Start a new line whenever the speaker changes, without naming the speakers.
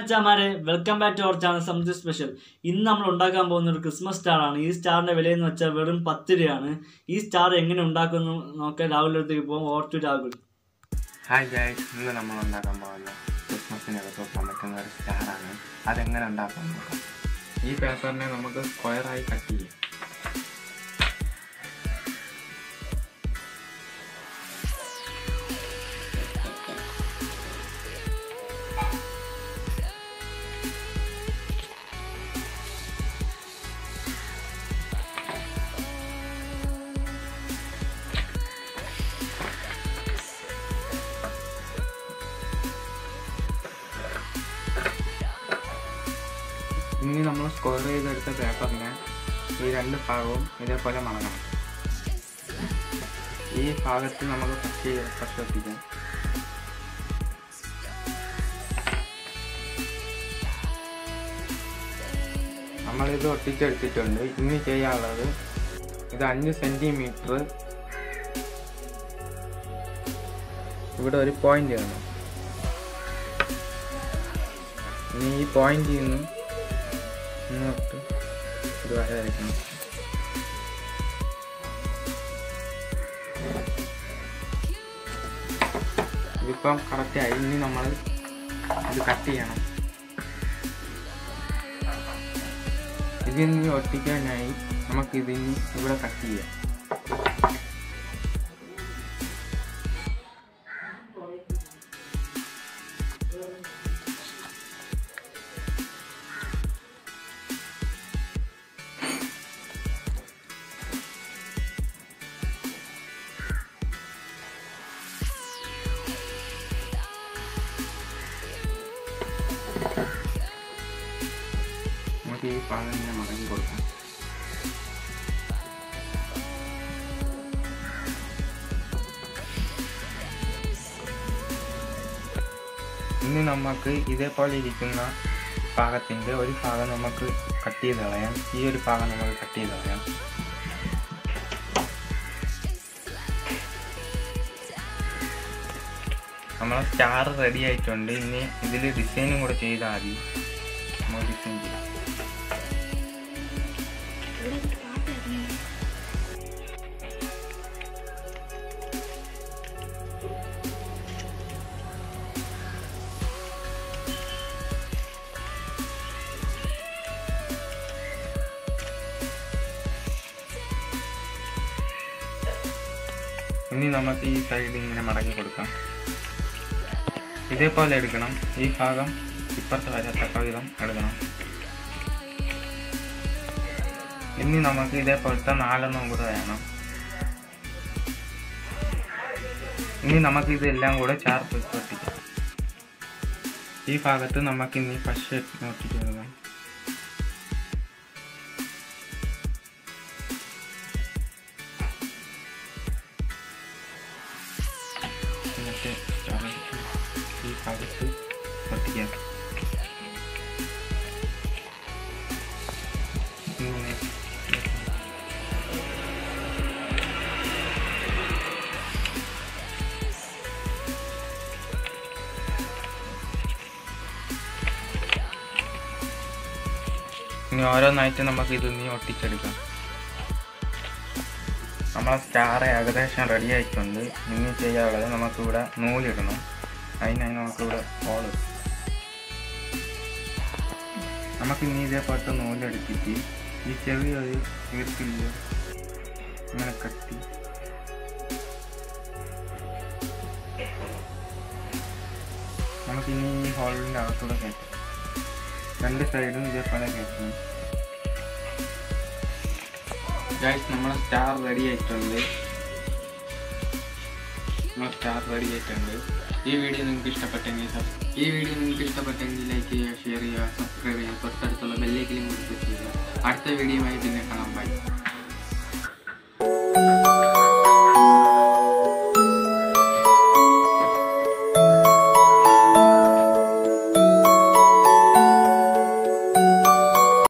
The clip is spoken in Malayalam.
മച്ചാമാരെ welcome back to our channel something special ഇന്ന് നമ്മൾ ഉണ്ടാക്കാൻ പോകുന്ന ഒരു ക്രിസ്മസ് സ്റ്റാർ ആണ് ഈ സ്റ്റാറിന്റെ വിലയെന്ന് വെച്ചാൽ വെറും പത്ത് രൂപയാണ് ഈ സ്റ്റാർ എങ്ങനെ ഉണ്ടാക്കുന്നു നോക്കാൻ രാഹുലിന്റെ അടുത്തേക്ക് പോകും or to Rahul
hi guys ഇന്ന് നമ്മൾ ഉണ്ടാക്കാൻ പോകുന്ന ക്രിസ്മസിനകത്ത് വെക്കാൻ പറ്റുന്ന ഒരു സ്റ്റാറാണ് അതെങ്ങനെ ഉണ്ടാക്കാൻ നോക്കാം ഈ പേപ്പറിനെ നമുക്ക് സ്ക്വയറായി കട്ട് ചെയ്യാം ഇനി നമ്മൾ സ്ക്വയർ ചെയ്തെടുത്ത പേപ്പറിനെ ഈ രണ്ട് ഭാഗവും ഇതേപോലെ മടങ്ങണം ഈ ഭാഗത്ത് നമുക്ക് ഫസ്റ്റ് ഫസ്റ്റ് ഒട്ടിക്കാം നമ്മളിത് ഒട്ടിച്ചെടുത്തിട്ടുണ്ട് ഇനി ചെയ്യാനുള്ളത് ഇത് അഞ്ച് സെൻറ്റിമീറ്റർ ഇവിടെ ഒരു പോയിന്റ് കാണും ഇനി ഈ പോയിന്റിൽ നിന്ന് ഇങ്ങോട്ട് ഒരു വര വരയ്ക്കണം ഇതിപ്പം കറക്റ്റായി ഇനി നമ്മൾ ഇത് കട്ട് ചെയ്യണം ഇതിനി ഒട്ടിക്കാനായി നമുക്ക് ഇതിനി ഇവിടെ കട്ട് ചെയ്യാം നമുക്ക് ഈ ഭാഗം ഇങ്ങനെ മടങ്ങി കൊടുക്കാം ഇനി നമുക്ക് ഇതേപോലെ ഇരിക്കുന്ന ഭാഗത്തിൻ്റെ ഒരു ഭാഗം നമുക്ക് കട്ട് ചെയ്ത് കളയാം ഈ ഒരു ഭാഗം നമുക്ക് കട്ട് ചെയ്ത് കളയാം നമ്മളെ സ്റ്റാർ റെഡി ആയിട്ടുണ്ട് ഇനി ഇതിൽ ഡിസൈനും കൂടെ ചെയ്താൽ മതി നമ്മൾ ഡിസൈൻ ചെയ്യാം ഇനി നമുക്ക് ഈ സൈഡ് ഇങ്ങനെ മടങ്ങി കൊടുക്കാം ഇതേപോലെ എടുക്കണം ഈ ഭാഗം ഇപ്പുറത്ത് വരത്തക്ക വിധം എടുക്കണം ഇനി നമുക്ക് ഇതേപോലത്തെ നാലെണ്ണം കൂടെ വേണം ഇനി നമുക്ക് ഇതെല്ലാം കൂടെ ചേർത്ത് വെച്ച് ഒട്ടിക്കാം ഈ ഭാഗത്ത് നമുക്ക് ഇനി പശ ഒട്ടിച്ച് കൊടുക്കാം എന്നിട്ട് ചതച്ച് ഈ ഭാഗത്ത് ഒട്ടിക്കാം ഇങ്ങനെ ഇനി ഓരോന്നായിട്ട് നമുക്ക് ഇത് നീ ഒട്ടിച്ചെടുക്കാം നമ്മളെ സ്റ്റാർ ഏകദേശം റെഡി ആയിട്ടുണ്ട് ഇനി ചെയ്യാനുള്ളത് നമുക്കിവിടെ നൂലിടണം അതിനായി നമുക്കിവിടെ ഹോള് നമുക്ക് ഇനി ഇതേപോലത്തെ നൂലെടുത്തിട്ട് ഈ ചെറിയൊരു ഈർക്കില്ല ഇങ്ങനെ കട്ടി നമുക്കിനി ഈ ഹോളിൻ്റെ അകത്തൂടെ കയറ്റാം രണ്ട് സൈഡും ഇതേപോലെ കയറ്റണം ഗൈസ് നമ്മളെ സ്റ്റാർ റെഡി ആയിട്ടുണ്ട് നമ്മളെ സ്റ്റാർ റെഡി ആയിട്ടുണ്ട് ഈ വീഡിയോ നിങ്ങൾക്ക് ഇഷ്ടപ്പെട്ടെങ്കിൽ സബ് ഈ വീഡിയോ നിങ്ങൾക്ക് ഇഷ്ടപ്പെട്ടെങ്കിൽ ലൈക്ക് ചെയ്യുക ഷെയർ ചെയ്യുക സബ്സ്ക്രൈബ് ചെയ്യുക തൊട്ടടുത്തുള്ള ബെല്ലേക്കിലും കൂടി ക്ലിക്ക് ചെയ്യുക അടുത്ത വീഡിയോയുമായി പിന്നെ കാണാം ബൈ